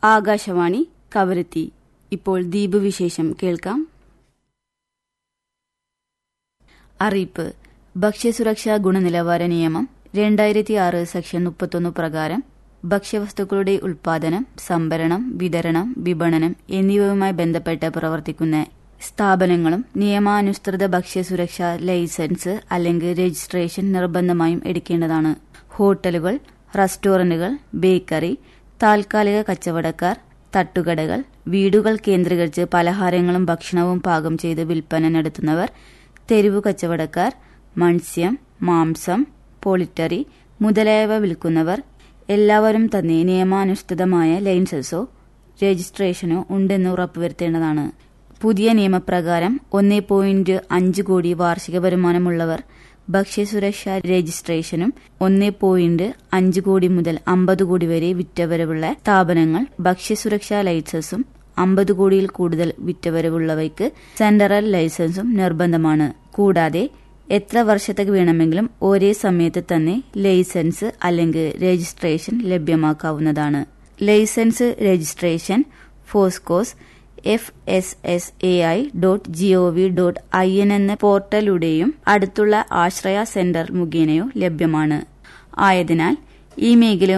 ആകാശവാണി കവരത്തി ഇപ്പോൾ ദ്വീപ് വിശേഷം കേൾക്കാം അറിയിപ്പ് ഭക്ഷ്യസുരക്ഷാ ഗുണനിലവാര നിയമം രണ്ടായിരത്തി ആറ് സെക്ഷൻ മുപ്പത്തൊന്ന് പ്രകാരം ഭക്ഷ്യവസ്തുക്കളുടെ ഉൽപാദനം സംഭരണം വിതരണം വിപണനം എന്നിവയുമായി ബന്ധപ്പെട്ട് പ്രവർത്തിക്കുന്ന സ്ഥാപനങ്ങളും നിയമാനുസൃത ഭക്ഷ്യസുരക്ഷാ ലൈസൻസ് അല്ലെങ്കിൽ രജിസ്ട്രേഷൻ നിർബന്ധമായും എടുക്കേണ്ടതാണ് ഹോട്ടലുകൾ റെസ്റ്റോറന്റുകൾ ബേക്കറി താൽക്കാലിക കച്ചവടക്കാർ തട്ടുകടകൾ വീടുകൾ കേന്ദ്രീകരിച്ച് പലഹാരങ്ങളും ഭക്ഷണവും പാകം ചെയ്ത് വിൽപ്പന നടത്തുന്നവർ തെരുവു കച്ചവടക്കാർ മത്സ്യം മാംസം പോളിറ്ററി മുതലായവ വിൽക്കുന്നവർ എല്ലാവരും തന്നെ നിയമാനുസൃതമായ ലൈസൻസോ രജിസ്ട്രേഷനോ ഉണ്ടെന്ന് ഉറപ്പുവരുത്തേണ്ടതാണ് പുതിയ നിയമപ്രകാരം ഒന്നേ പോയിന്റ് അഞ്ച് കോടി വാർഷിക വരുമാനമുള്ളവർ ഭക്ഷ്യസുരക്ഷാ രജിസ്ട്രേഷനും ഒന്നേ പോയിന്റ് അഞ്ച് കോടി മുതൽ അമ്പത് കോടി വരെ വിറ്റവരവുള്ള സ്ഥാപനങ്ങൾ ഭക്ഷ്യസുരക്ഷാ ലൈസൻസും അമ്പത് കോടിയിൽ കൂടുതൽ വിറ്റവരവുള്ളവയ്ക്ക് സെൻട്രൽ ലൈസൻസും നിർബന്ധമാണ് കൂടാതെ എത്ര വർഷത്തേക്ക് വേണമെങ്കിലും ഒരേ സമയത്ത് തന്നെ ലൈസൻസ് അല്ലെങ്കിൽ രജിസ്ട്രേഷൻ ലഭ്യമാക്കാവുന്നതാണ് licence registration FoSCoS F S S A I dot G O V dot I N എന്ന പോർട്ടലിലൂടെയും അടുത്തുള്ള ആശ്രയ സെന്റർ മുഖേനയോ ലഭ്യമാണ് ആയതിനാൽ ഈ മേഖല